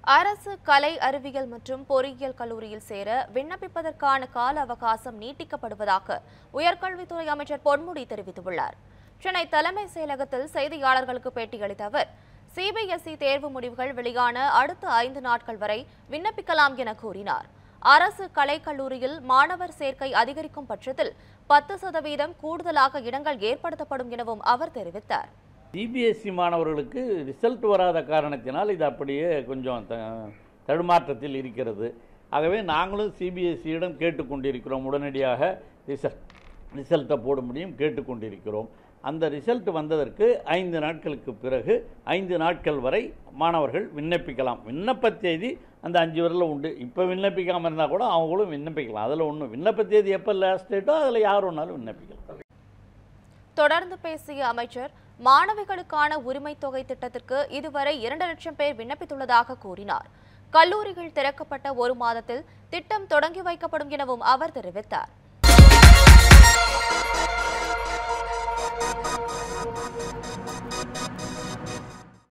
அரசு கலை அறிவியல் மற்றும் பொறியியல் கல்லூரியில் சேர விண்ணப்பிப்பதற்கான கால அவகாசம் நீட்டிக்கப்படுவதாக உயர்கல்வித்துறை அமைச்சர் பொன்முடி தெரிவித்துள்ளார் சென்னை தலைமை செயலகத்தில் செய்தியாளர்களுக்கு பேட்டியளித்த அவர் சிபிஎஸ்இ தேர்வு முடிவுகள் வெளியான அடுத்த ஐந்து நாட்கள் வரை விண்ணப்பிக்கலாம் என கூறினார் அரசு கலைக்கல்லூரியில் மாணவர் சேர்க்கை அதிகரிக்கும் பட்சத்தில் பத்து சதவீதம் கூடுதலாக இடங்கள் ஏற்படுத்தப்படும் எனவும் அவர் தெரிவித்தார் சிபிஎஸ்சி மாணவர்களுக்கு ரிசல்ட் வராத காரணத்தினால் இது அப்படியே கொஞ்சம் த தடுமாற்றத்தில் இருக்கிறது ஆகவே நாங்களும் சிபிஎஸ்சியிடம் கேட்டுக்கொண்டிருக்கிறோம் உடனடியாக ரிசல்ட் ரிசல்ட்டை போட முடியும் கேட்டுக்கொண்டிருக்கிறோம் அந்த ரிசல்ட் வந்ததற்கு ஐந்து நாட்களுக்கு பிறகு ஐந்து நாட்கள் வரை மாணவர்கள் விண்ணப்பிக்கலாம் விண்ணப்ப தேதி அந்த அஞ்சு வரல உண்டு இப்போ விண்ணப்பிக்காமல் இருந்தால் கூட அவங்களும் விண்ணப்பிக்கலாம் அதில் ஒன்றும் விண்ணப்ப தேதி எப்போ லாஸ்ட் டேட்டோ அதில் யார் வேணாலும் விண்ணப்பிக்கலாம் தொடர்ந்து பேசிய அமைச்சர் மாணவிகளுக்கான உரிமை தொகை திட்டத்திற்கு இதுவரை இரண்டு லட்சம் பேர் விண்ணப்பித்துள்ளதாக கூறினார் கல்லூரிகள் திறக்கப்பட்ட ஒரு மாதத்தில் திட்டம் தொடங்கி வைக்கப்படும் எனவும் அவர் தெரிவித்தார்